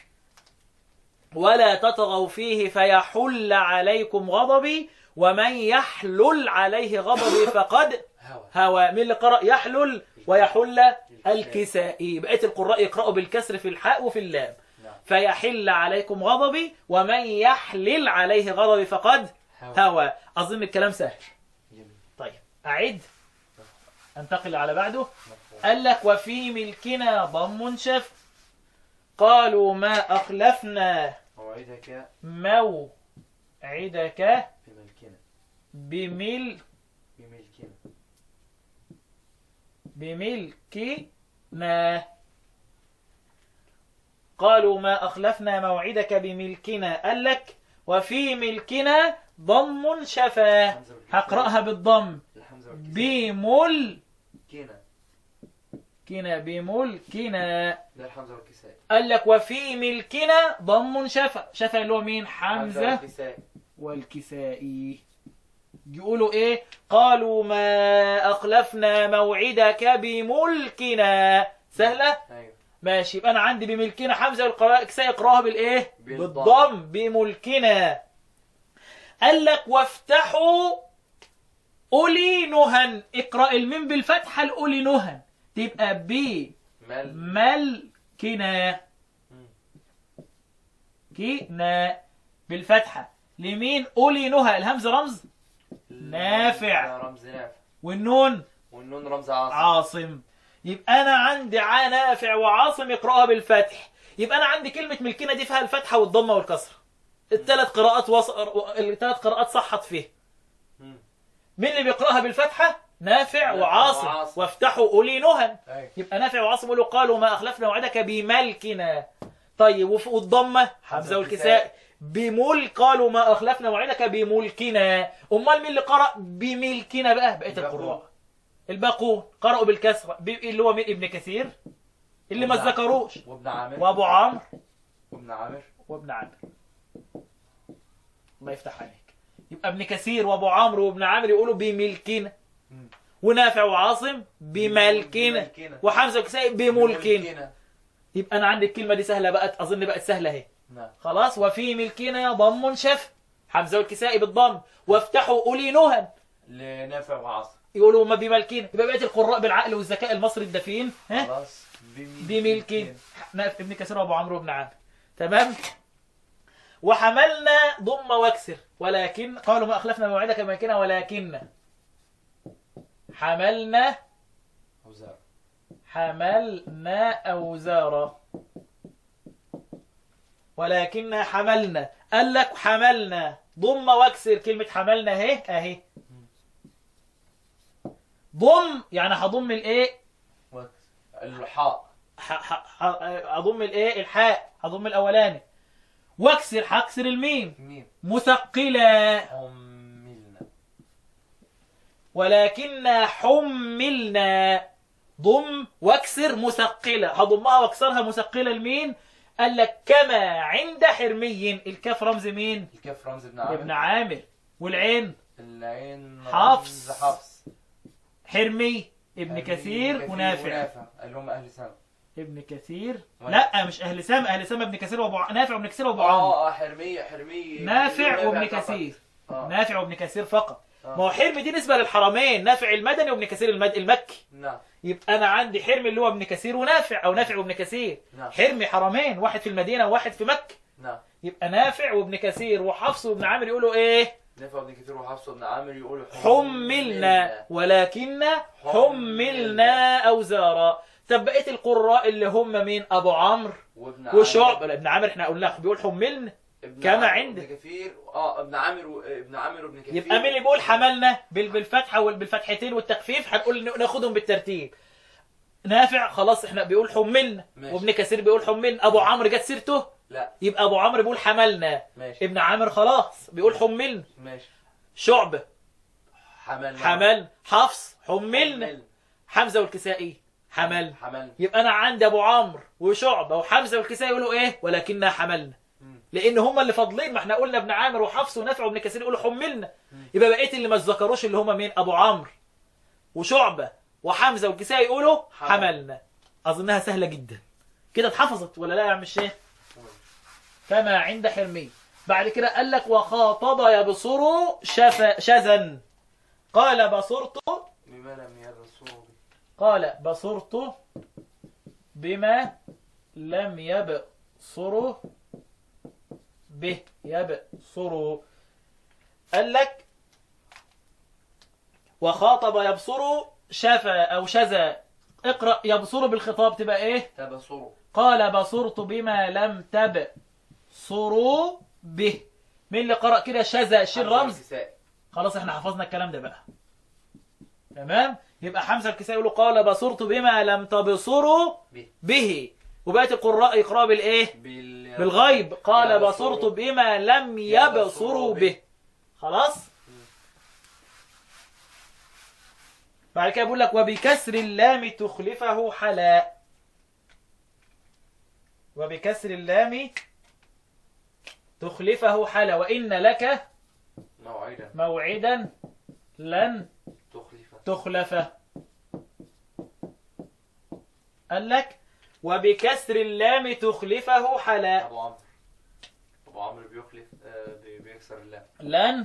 ولا تطغوا فيه فيحل عليكم غضبي ومن يحلل عليه غضبي فقد هوى هوى مين اللي قرأ يحلل ويحل الكسائي بقية القراء يقرأوا بالكسر في الحاء وفي اللام نعم فيحل عليكم غضبي ومن يحلل عليه غضبي فقد هوى هوى أظن الكلام سهل جميل طيب أعد انتقل على بعده مفهوم. قال لك وفي ملكنا ضم شف قالوا ما أخلفنا موعدك موعدك بملكنا بمل بملكنا بملكنا قالوا ما أخلفنا موعدك بملكنا قال لك وفي ملكنا ضم شفا حمزة والكساء. هقرأها بالضم الحمزة والكساء. بملكنا كنا بملكنا ده الحمزة والكساء قال لك وفي ملكنا ضم شفا شفا اللي هو مين حمزة والكساء. والكسائي يقولوا ايه قالوا ما أخلفنا موعدك بملكنا سهلة ايوه ماشي يبقى انا عندي بملكنا حمزه والكساء يقراها بالايه بالضم. بالضم بملكنا قال لك وافتحوا اولي نهن اقرا الميم بالفتحه الاولي نهن تبقى مال بملكنا مم. كنا بالفتحه لمين اولي نهى الهمزه رمز نافع. ده رمز نافع والنون والنون رمز عاصم عاصم يبقى انا عندي ع- نافع وعاصم يقراها بالفتح يبقى انا عندي كلمه ملكنا دي فيها الفتحه والضمه والكسره الثلاث قراءات وص... الثلاث قراءات صحت فيه مم. مين اللي بيقراها بالفتحه نافع نافع وعاصم وعاصم. وافتحوا اولي نهى ايوه يبقى نافع وعاصم يقولوا قالوا ما اخلفنا وعدك بملكنا طيب وف- والضمه حمزه والكساء بملك قالوا ما اخلفنا وعدك بملكنا امال مين اللي قرأ بملكنا بقى بقيه الباقون. القراء الباقون قرأوا بالكسره ب- اللي هو مين ابن كثير اللي ما وابن عامر. ذكروش وابن عامر وابو عمرو وابن عامر وابن عامر الله يفتح عليك يبقى ابن كثير وابو عمرو وابن عامر يقولوا بملكنا مم. ونافع وعاصم بملكنا بملكنا. وحمزه والكسائي بملكنا بملكنا. يبقى انا عندي الكلمه دي سهله بقت اظن بقت سهله اهي نعم خلاص وفي ملكنا ضم شف حمزه والكسائي بالضم وافتحوا اولي نهى لنافع وعاصم يقولوا ما بملكنا يبقى بقيه القراء بالعقل والذكاء المصري الدفين ها خلاص بم- بملكنا ناف- ابن كثير وابو عمرو وابن عامر تمام وحملنا ضم واكسر ولكن قالوا ما اخلفنا موعدك ملكنا ولكن حملنا أوزار حملنا أوزارا ولكن حملنا قال لك حملنا ضم واكسر كلمة حملنا اهي اهي ضم يعني هضم الايه وات الحاء ح- ح- ح- هضم الايه الحاء هضم الاولاني واكسر هكسر الميم ميم مثقلة حملنا ولكن حملنا ضم واكسر مثقلة هضمها واكسرها مثقلة لمين قال لك كما عند حرمي الكاف رمز مين الكاف رمز ابن عامر ابن عامر والعين العين حفص. رمز حفص حرمي ابن أبي كثير ونافع ونافع اللي هم أهل سنة ابن كثير ونافع. لا مش اهل سام اهل سام ابن كثير وابو ع- نافع وابن كثير وابو عمرو اه اه حرمية حرمية نافع وابن فقط. كثير اه نافع وابن كثير فقط آه. ما هو حرمي دي نسبة للحرمين نافع المدني وابن كثير المد... المكي نعم يبقى انا عندي حرمي اللي هو ابن كثير ونافع او نافع وابن كثير نعم حرمي حرمين واحد في المدينة وواحد في مكة نعم يبقى نافع وابن كثير وحفص وابن عامر يقولوا ايه نافع وابن كثير وحفص وابن عامر يقولوا حملنا ولكن حملنا اوزارا طب بقيه القراء اللي هم مين ابو عمرو وابن عامر وشعب ابن عامر احنا قلنا بيقول حملنا ابن كما عامر عندك. وابن كثير اه ابن عامر و... ابن عامر وابن كثير يبقى مين اللي بيقول حملنا بال- بالفتحه وبالفتحتين والتخفيف هنقول ن- ناخدهم بالترتيب نافع خلاص احنا بيقول حملنا ماشي. وابن كثير بيقول حملنا ابو عمرو جت سيرته لا يبقى ابو عمرو بيقول حملنا ماشي ابن عامر خلاص بيقول حملنا ماشي شعبه حملنا حمل حفص حملنا حمزه والكسائي حمل حمل يبقى انا عندي ابو عمرو وشعبه وحمزه والكسائي يقولوا ايه ولكننا حملنا مم. لان هم اللي فاضلين ما احنا قلنا ابن عامر وحفص ونافع وابن كثير يقولوا حملنا يبقى بقيه اللي ما ذكروش اللي هم مين ابو عمرو وشعبه وحمزه والكسائي يقولوا حمل. حملنا اظنها سهله جدا كده اتحفظت ولا لا يا عم الشيخ كما عند حرمي بعد كده قال لك وخاطب يبصر شف شذا قال بصرت بما لم يرسوه قال بصرت بما لم يبصروا به يبصروا قال لك وخاطب يبصر شفا أو شذا اقرأ يبصر بالخطاب تبقى ايه تبصروا قال بصرت بما لم تبصروا به مين اللي قرأ كده شذا شيل حمزة رمز والكسائي. خلاص احنا حفظنا الكلام ده بقى تمام يبقى حمزه الكسائي يقول قال بصرت بما لم تبصروا به به وبقيه القراء يقرأوا بالايه بال... بالغيب قال يبصروا. بصرت بما لم يبصروا يبصروا به. به خلاص بعد كده بيقول لك وبكسر اللام تخلفه حلا وبكسر اللام تخلفه حلا وإن لك موعدا موعدا لن تخلف تخلفه قال لك وبكسر اللام تخلفه حلا ابو عمرو ابو عمرو بيخلف آه، بي- بيكسر اللام لن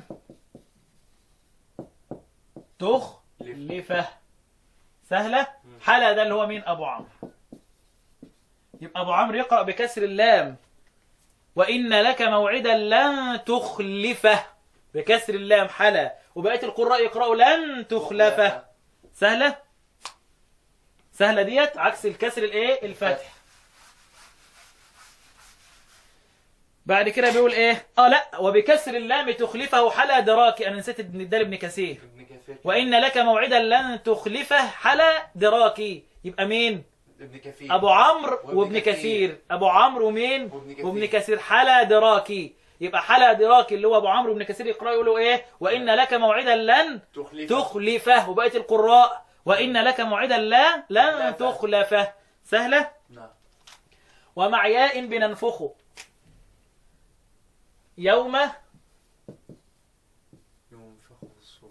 تخلفه سهلة حلا ده اللي هو مين أبو عمرو يبقى أبو عمرو يقرأ بكسر اللام وإن لك موعدا لن تخلفه بكسر اللام حلا وبقية القراء يقرأوا لن تخلفه سهلة سهلة ديت عكس الكسر الايه الفتح بعد كده بيقول ايه اه لا وبكسر اللام تخلفه حلا دراكي انا نسيت ابن الدال ابن كثير ابن كثير وان لك موعدا لن تخلفه حلا دراكي يبقى مين ابن كثير ابو عمرو وابن وابن كثير. كثير ابو عمرو ومين وابن كثير. وابن كثير حلا دراكي يبقى حلا دراكي اللي هو ابو عمرو وابن كثير يقرأوا يقولوا ايه وان لك موعدا لن تخلف تخلفه وبقيه القراء وان لك موعدا لا لن تخلفه. تخلفه سهله نعم ومع ياء بننفخه يوم ينفخ في الصور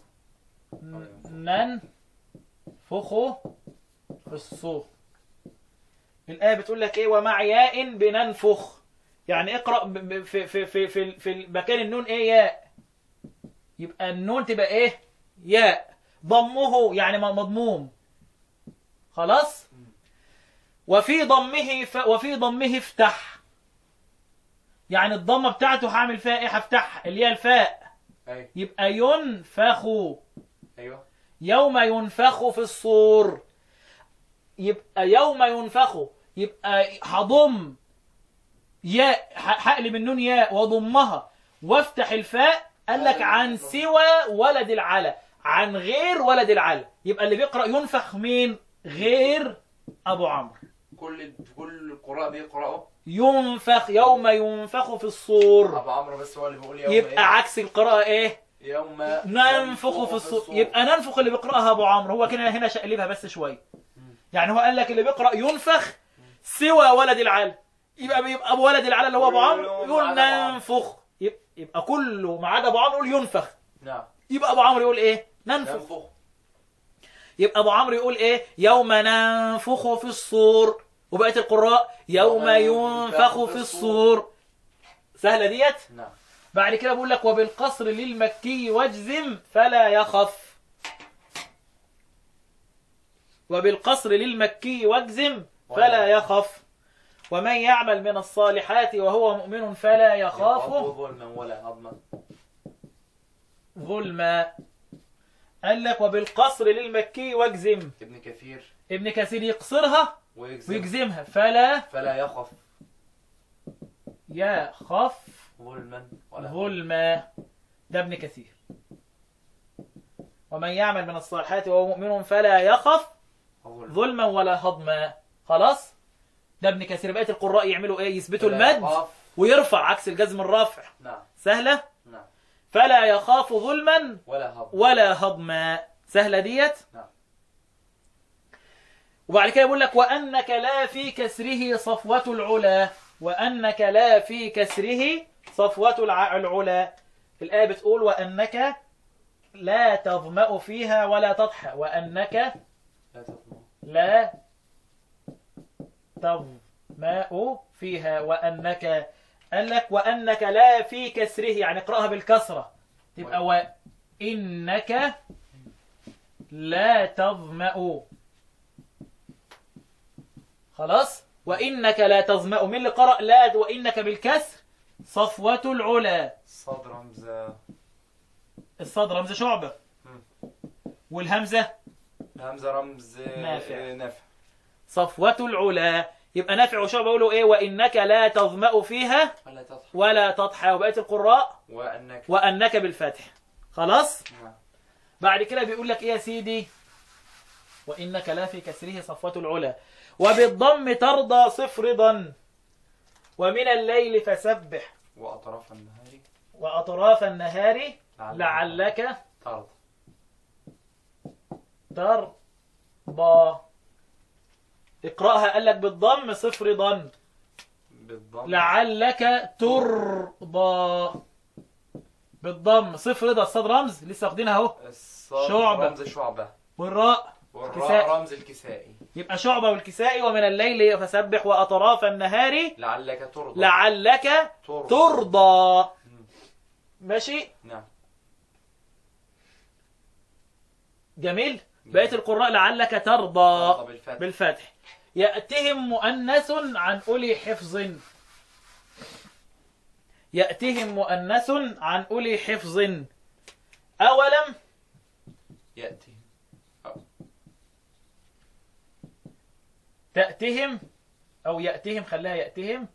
ننفخ في الصور الآية بتقول لك إيه ومع ياء بننفخ يعني اقرأ ب- ب- في في في في في مكان النون إيه ياء يبقى النون تبقى إيه ياء ضمه يعني مضموم خلاص وفي ضمه ف... وفي ضمه افتح يعني الضمه بتاعته هعمل فيها ايه هفتحها اللي هي الفاء ايوه يبقى ينفخ ايوه يوم ينفخ في الصور يبقى يوم ينفخ يبقى هضم ياء ح- هقلب النون ياء واضمها وافتح الفاء قال لك عن سوى ولد العلا عن غير ولد العلا يبقى اللي بيقرأ ينفخ مين غير أبو عمرو كل كل القراء بيقرأوا ينفخ يوم ينفخ في الصور ابو عمرو بس هو اللي بيقول يوم يبقى إيه؟ عكس القراءة ايه يوم ننفخ في الصور يبقى ننفخ اللي بيقرأها أبو عمرو هو كده هنا شقلبها بس شوية يعني هو قال لك اللي بيقرأ ينفخ سوى ولد العلا يبقى بيبقى أبو ولد العلا اللي هو أبو عمرو كله يقول ما عدا أبو عمرو. ننفخ يبقى, يبقى كله ما عدا أبو عمرو يقول ينفخ نعم يبقى أبو عمرو يقول إيه ننفخ ننفخ يبقى أبو عمرو يقول إيه يوم ننفخ في الصور وبقية القراء يوم ينفخ في الصور سهلة ديت نعم بعد كده بقول لك وبالقصر للمكي واجزم فلا يخف وبالقصر للمكي واجزم فلا يخف ومن يعمل من الصالحات وهو مؤمن فلا يخاف ظلما ولا هضما ظلما قال لك وبالقصر للمكي واجزم ابن كثير ابن كثير يقصرها ويجزم ويجزمها فلا فلا يخف يخف ظلما ولا ظلما ده ابن كثير ومن يعمل من الصالحات وهو مؤمن فلا يخف ظلما ظلما ولا هضما خلاص ده ابن كثير بقيه القراء يعملوا ايه يثبتوا فلا المد يخاف. ويرفع عكس الجزم الرافع نعم سهله نعم فلا يخاف ظلما ولا هضما ولا هضما سهله ديت نعم وبعد كده بيقول لك وأنك لا في كسره صفوة العلا وأنك لا في كسره صفوة الع- العلا الآية بتقول وأنك لا تظمأ فيها ولا تضحى وأنك لا تطمع لا تظمأ فيها وأنك قال لك وأنك لا في كسره يعني اقرأها بالكسرة تبقى وإنك لا تظمأ خلاص وإنك لا تظمأ من اللي قرأ لا وإنك بالكسر صفوة العلا صاد رمز الصاد رمز شعبة والهمزة همزة رمز نافع. نافع صفوة العلا يبقى نافع وشعبة يقولوا إيه وإنك لا تظمأ فيها ولا تضحك ولا تضحى وبقية القراء وأنك وأنك بالفتح خلاص نعم بعد كده بيقول لك إيه يا سيدي وإنك لا في كسره صفوة العلا وبالضم ترضى صفرضا ومن الليل فسبح وأطراف النهار وأطراف النهار لعل- لعلك ترضى ترضى اقرأها قال لك بالضم صفرضا بالضم لعلك ترضى بالضم صفر رضا الصاد رمز لسه واخدينها اهو الصاد شعبة. رمز شعبة والراء والراء كسائي. رمز الكسائي يبقى شعبة والكسائي ومن الليل فسبح وأطراف النهار لعلك ترضى لعلك ترضى ترضى ماشي نعم جميل بقية القراء لعلك ترضى ترضى بالفتح بالفتح يأتهم مؤنث عن أولي حفظ يأتهم مؤنث عن أولي حفظ أولم يأتي تأتهم أو يأتهم خليها يأتهم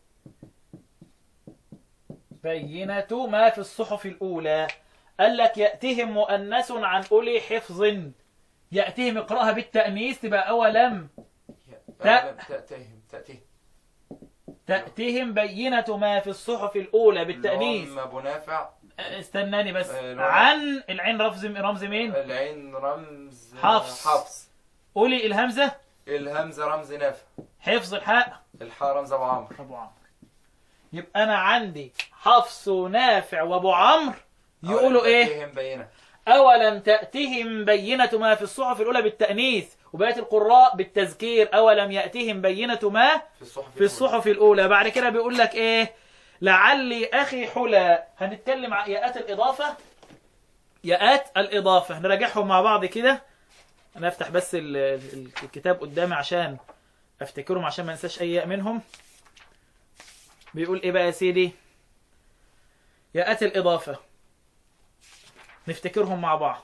بينة ما في الصحف الأولى قال لك يأتهم مؤنث عن أولي حفظ يأتهم اقرأها بالتأنيث تبقى أولم تأ- تأتيهم تأتيهم تأتهم بينة ما في الصحف الأولى بالتأنيث اللي هم أبو نافع استناني بس آه، لا. عن العين رمز رمز مين العين رمز حفص. حفص قولي الهمزة الهمزة رمز نافع حفظ الحاء الحاء رمز أبو عمرو أبو عمرو يبقى أنا عندي حفص ونافع وأبو عمرو يقولوا إيه تأتيهم بينة أولم تأتهم بينة ما في الصحف الأولى بالتأنيث وبقية القراء بالتذكير أولم يأتهم بينة ما في الصحف في الصحف الأولى بعد كده بيقول لك إيه لعلي أخي حلى هنتكلم عن ياءات الإضافة ياءات الإضافة نراجعهم مع بعض كده أنا أفتح بس ال- ال- الكتاب قدامي عشان أفتكرهم عشان ما انساش أي ياء منهم بيقول إيه بقى يا سيدي ياءات الإضافة نفتكرهم مع بعض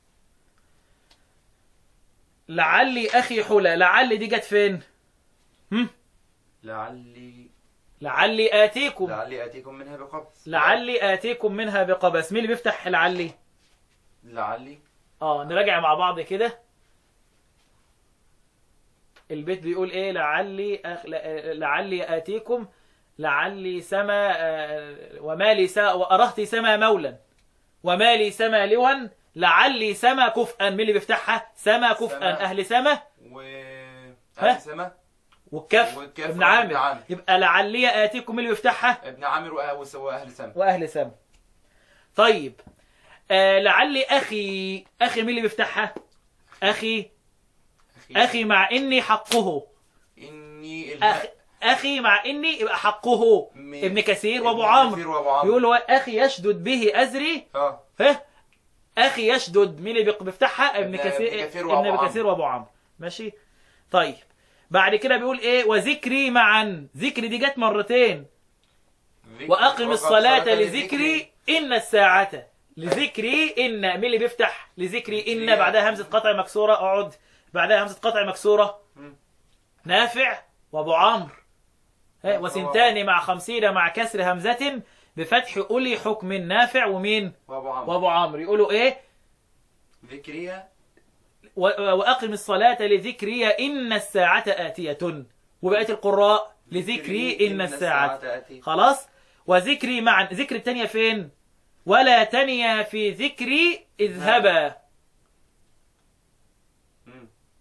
لعلي أخي حلى لعلي دي جت فين هم؟ لعلي لعلي آتيكم لعلي آتيكم منها بقبس لعلي آتيكم منها بقبس مين اللي بيفتح لعلي لعلي اه نراجع مع بعض كده البيت بيقول ايه لعلي أخ... ل- لعلي آتيكم لعلي سما آه، وما لي سا وأرهت سما مولا وما لي سما لوا لعلي سما كفءا مين اللي بيفتحها سما كفءا سما. أهل سما و ها؟ أهل سما والكف والكف ابن ابن عامر عامر. يبقى لعلي آتيكم مين اللي بيفتحها ابن عامر وأه- وأهل سما واهل سما طيب آه لعلي اخي اخي مين اللي بيفتحها اخي اخي مع اني حقه إني أخ اخي مع اني يبقى حقه م- ابن كثير ابن وابو كثير عمرو وأبو عمرو يقول هو اخي يشدد به ازري اه ها اخي يشدد مين اللي بيق- بيفتحها ابن ابن- كثير ابن كثير ابن وأبو ابن كثير وابو عمرو ماشي طيب بعد كده بيقول ايه وذكري معا ذكري دي جت مرتين ذكر- وأقم الصلاة لذكري. لذكري إن الساعة لذكري إن مين اللي بيفتح لذكري إن لذكري. بعدها همزة قطع مكسورة أقعد بعدها همزة قطع مكسورة مم. نافع وأبو عمرو ها، نافع وسنتان مع خمسين مع كسر همزة بفتح أولي حكم نافع ومين وأبو عمرو وأبو عمرو يقولوا إيه ذكرية و- وأقم الصلاة لذكري إن الساعة آتية وبقية القراء لذكري إن الساعة تأتي خلاص وذكري معا ذكر التانية فين ولا تنيا في ذكري اذهبا مم.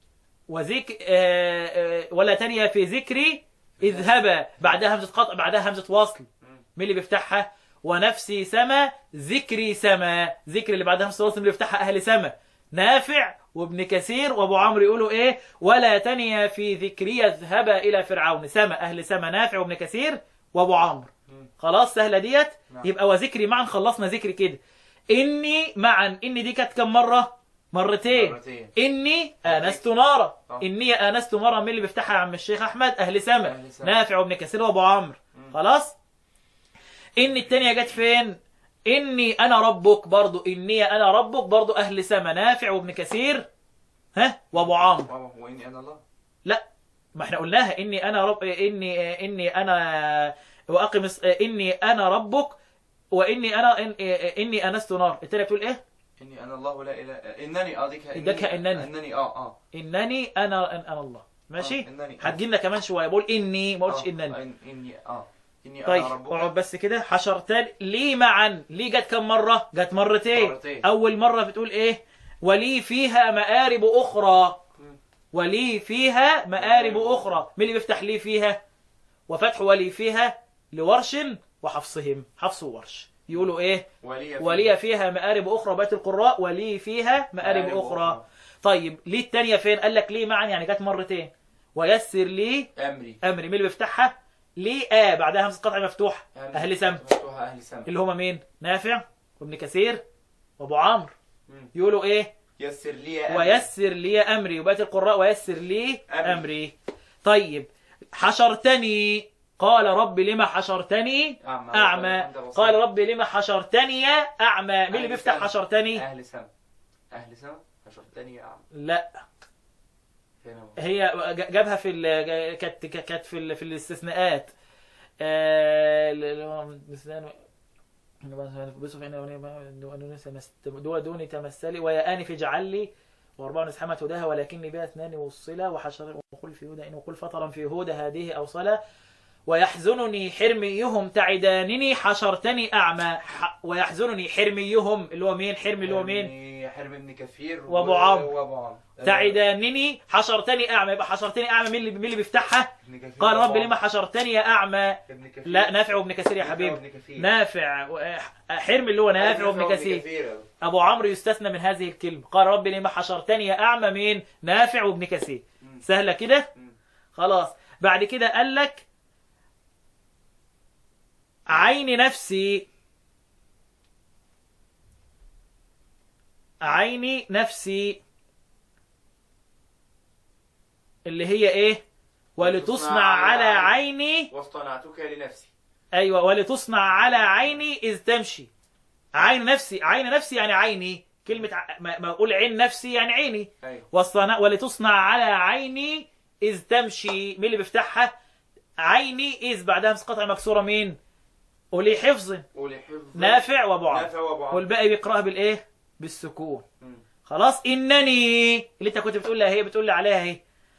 وذك آه، آه، ولا تانية في ذكري اذهبا بعدها همزة قطع بعدها همزة وصل مين اللي بيفتحها ونفسي سما ذكري سما ذكر اللي بعدها همزة وصل اللي بيفتحها أهل سما نافع وابن كثير وابو عمرو يقولوا ايه ولا تنيا في ذكري يذهبا الى فرعون سما اهل سما نافع وابن كثير وابو عمرو خلاص سهله ديت نعم. يبقى وذكري معا خلصنا ذكري كده اني معا اني دي كانت كم مره مرتين مرتين إني آنست نارا آه. إني آنست مرة من اللي بيفتحها يا عم الشيخ أحمد أهل سما أهل سما. نافع وابن كثير وأبو عمرو خلاص إني التانية جت فين إني أنا ربك برضو إني أنا ربك برضو أهل سما نافع وابن كثير ها وأبو عمرو واو واني انا الله لا ما احنا قلناها إني أنا رب إني إني أنا وأقم الص- إني أنا ربك وإني أنا إن- إني آنست نار التانية بتقول إيه اني انا الله لا اله انني اه ديك ديك إنني. انني اه اه إنني أنا أنا الله ماشي آه، إنني. هتجي لنا كمان شويه بقول اني ما قلتش آه، انني إن- اني اه اني طيب انا ربك اقعد بس كده حشرتان ليه معا ليه جت كم مره جت مرتين مرتين. اول مره بتقول ايه ولي فيها مآرب اخرى مم. ولي فيها مآرب اخرى مين اللي بيفتح لي فيها وفتح ولي فيها لورش وحفصهم حفص وورش يقولوا ايه ولي ولي فيها مآرب أخرى بيت القراء ولي فيها مآرب مآرب أخرى أخرى. طيب ليه التانية فين قال لك ليه معا يعني جت مرتين ويسر لي امري أمري مين اللي بيفتحها ليه آه بعدها همزة قطع مفتوح أمري. أهل سم مفتوحة اهل سم اللي هما مين نافع وابن كثير وابو عمرو مم. يقولوا ايه يسر لي يا أمري. ويسر لي أمري وبيت القراء ويسر لي أمري. أمري طيب حشرتني قال رب لما حشرتني أعمى. أعمى وأنت بصير. قال رب لما حشرتني أعمى مين اللي أهل بيفتح سم. حشرتني اهل سم اهل سم حشرتني يا اعمى لا فين هو؟ هي ج- جابها في ال- كانت كانت في ال- في الاستثناءات آه، ال- ال- الاستثناء- بصوا في عين دو دوني تمثلي ويا آنف اجعل لي وأربع نسحمة هداها ولكني بها اثنان وصلا وحشر وقل في هدى إن وقل فطرا في هدى هذه أوصلا ويحزنني حرميهم تعدانني حشرتني أعمى ح- ويحزنني حرميهم اللي هو مين حرمي اللي هو مين حرمي- حرم ابن كثير وأبو و- عمرو. وابو عمرو تعدانني حشرتني أعمى يبقى حشرتني أعمى مين اللي مين اللي بيفتحها ابن كثير قال وأبو رب لما عمرو. حشرتني يا أعمى ابن كثير لا نافع وابن كثير يا نافع حبيبي وابن كثير. نافع و- حرم اللي هو نافع وابن كثير كثير أبو عمرو يستثنى من هذه الكلمة قال رب لما حشرتني يا أعمى مين نافع وابن كثير مم. سهلة كده مم. خلاص بعد كده قال لك عين نفسي عيني نفسي اللي هي ايه ولتصنع على عيني واصطنعتك لنفسي ايوه ولتصنع على عيني اذ تمشي عين نفسي عين نفسي يعني عيني كلمة ع- ما ما اقول عين نفسي يعني عيني ايوه والصنا ولتصنع على عيني إذ تمشي مين اللي بيفتحها عيني إذ بعدها همزة قطع مكسورة مين ولي حفظ ولحفظ نافع وابو عمرو نافع وابو عمرو والباقي بيقراها بالايه بالسكون مم. خلاص انني اللي انت كنت بتقول لها هي بتقول لي عليها اهي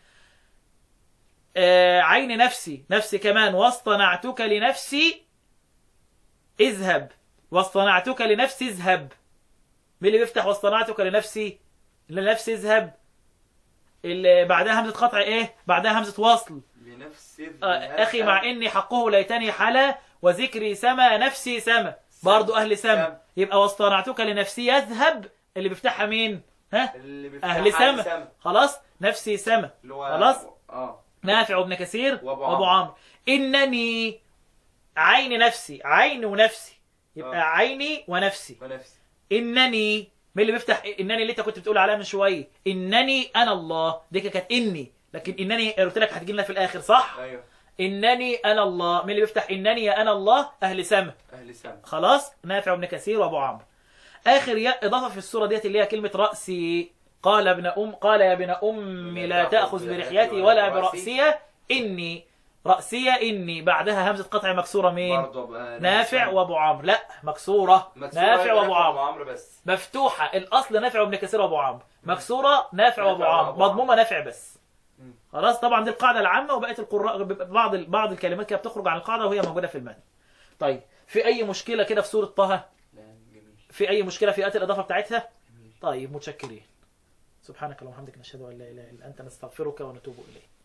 آه عين نفسي نفسي كمان واصطنعتك لنفسي اذهب واصطنعتك لنفسي اذهب مين اللي بيفتح واصطنعتك لنفسي لنفسي اذهب اللي بعدها همزة قطع ايه بعدها همزة وصل لنفس آه اخي مع اني حقه ليتني حلا وذكري سما نفسي سما برضو اهل سما سما. يبقى واصطنعتك لنفسي يذهب اللي بيفتحها مين ها اللي بيفتح اهل سما سما خلاص نفسي سما اللي هو خلاص اه نافع وابن كثير وأبو وابو عمرو. عمرو انني عين نفسي عين ونفسي يبقى آه. عيني ونفسي ونفسي انني مين اللي بيفتح انني اللي انت كنت بتقول عليها من شويه انني انا الله دي كانت اني لكن انني قلت لك هتجي لنا في الاخر صح ايوه انني انا الله مين اللي بيفتح انني يا انا الله اهل سما اهل سما خلاص نافع وابن كثير وابو عمرو اخر ياء اضافه في السوره ديت اللي هي كلمه راسي قال ابن ام قال يا ابن ام لا تاخذ برحيتي ولا براسي اني راسي اني بعدها همزه قطع مكسوره مين برضه بقى نافع سما. وابو عمرو لا مكسوره مكسورة نافع يبقى وابو عمرو عمرو بس مفتوحه الاصل نافع وابن كثير وابو عمرو مكسوره نافع وابو نافع عمرو وأبو عمرو. مضمومه نافع بس مم. خلاص طبعا دي القاعده العامه وبقيه القراء بعض بعض الكلمات كده بتخرج عن القاعده وهي موجوده في المتن طيب في اي مشكله كده في سوره طه لا جميل في اي مشكله في ات الاضافه بتاعتها طيب متشكرين سبحانك اللهم وبحمدك نشهد أن لا إله إلا أنت نستغفرك ونتوب إليك